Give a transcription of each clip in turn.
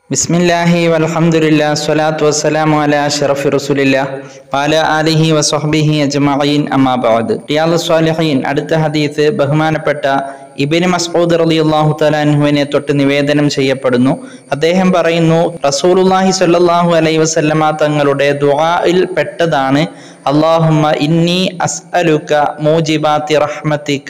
ബിസ്മില്ലാഹി വൽഹംദുലില്ലാ സ്വലാത്തു വസ്സലാമു അലാ അഷ്റഫി റസൂലില്ലാ വാല ആലിഹി വസ്വഹ്ബിഹി അജ്മഈൻ അമ്മാ ബഅദ് റിയാദുസ് സ്വാലിഹീൻ അടുത്ത ഹദീസ് ബഹുമാനപ്പെട്ട ഇബ്നു മസ്ഊദ് റളിയല്ലാഹു തആല അൻഹുവിനെ തൊട്ട് നിവേദനം ചെയ്യപ്പെടുന്നു അദ്ദേഹം പറയുന്നു റസൂലുള്ളാഹി സ്വല്ലല്ലാഹു അലൈഹി വസല്ലമ തങ്ങളുടെ ദുആയിൽ പെട്ടതാണ് അല്ലാഹുമ്മ ഇന്നി അസ്അലുക മൂജിബാത്തി റഹ്മതിക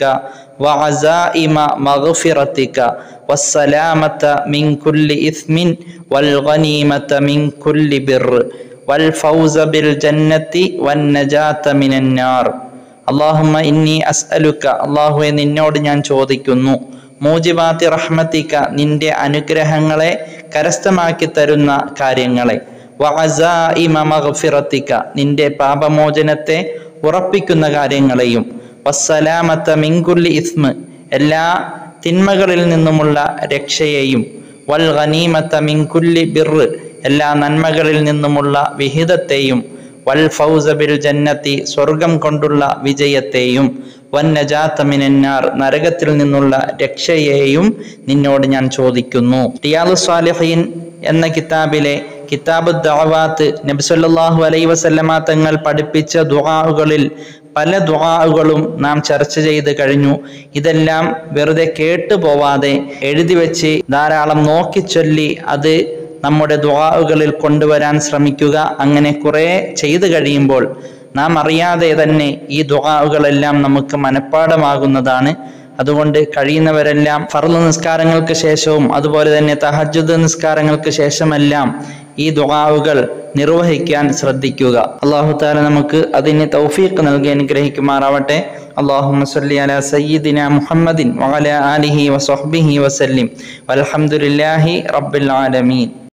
وعزائم مغفرتك والسلامة من كل إثم والغنيمة من كل بر والفوز بالجنة والنجاة من النار അള്ളാഹുമ്മ ഇന്നി അസ്അലുക്ക അള്ളാഹുവെ നിന്നോട് ഞാൻ ചോദിക്കുന്നു മൂജിബാത്തി റഹ്മത്തിക്ക നിന്റെ അനുഗ്രഹങ്ങളെ കരസ്ഥമാക്കി തരുന്ന കാര്യങ്ങളെ വഅസായിമ മഗ്ഫിറത്തിക്ക നിന്റെ പാപമോചനത്തെ ഉറപ്പിക്കുന്ന കാര്യങ്ങളെയും വസ്സലാമത്ത മിങ്കുല്ലി ഇസ്മ് എല്ലാ തിന്മകളിൽ നിന്നുമുള്ള രക്ഷയെയും വൽ ഖനീമത്ത മിങ്കുല്ലി ബിറ് എല്ലാ നന്മകളിൽ നിന്നുമുള്ള വിഹിതത്തെയും വൽ ഫൗസ ബിൽ ജന്നത്തി സ്വർഗം കൊണ്ടുള്ള വിജയത്തെയും വൻ നജാത്ത മിനന്നാർ നരകത്തിൽ നിന്നുള്ള രക്ഷയെയും നിന്നോട് ഞാൻ ചോദിക്കുന്നു റിയാദു സ്വാലിഹീൻ എന്ന കിതാബിലെ കിതാബ് ദഅവാത്ത് നബിസല്ലാഹു അലൈ വസല്ലമ തങ്ങൾ പഠിപ്പിച്ച ദുആകളിൽ പല ദുആകളും നാം ചർച്ച ചെയ്ത് കഴിഞ്ഞു ഇതെല്ലാം വെറുതെ കേട്ടു പോവാതെ എഴുതി വെച്ച് ധാരാളം നോക്കി ചൊല്ലി അത് നമ്മുടെ ദുആകളിൽ കൊണ്ടുവരാൻ ശ്രമിക്കുക അങ്ങനെ ചെയ്തു കഴിയുമ്പോൾ നാം അറിയാതെ തന്നെ ഈ ദുആകളെല്ലാം നമുക്ക് മനഃപ്പാടമാകുന്നതാണ് അതുകൊണ്ട് കഴിയുന്നവരെല്ലാം ഫർള് നിസ്കാരങ്ങൾക്ക് ശേഷവും അതുപോലെ തന്നെ തഹജ്ജുദ് നിസ്കാരങ്ങൾക്ക് ശേഷമെല്ലാം ഈ ദുആവുകൾ നിർവഹിക്കാൻ ശ്രദ്ധിക്കുക അള്ളാഹു താല നമുക്ക് അതിന് തൗഫീഖ് നൽകി അനുഗ്രഹിക്കുമാറാവട്ടെ اللهم صل على سيدنا محمد وعلى آله وصحبه وسلم والحمد لله رب العالمين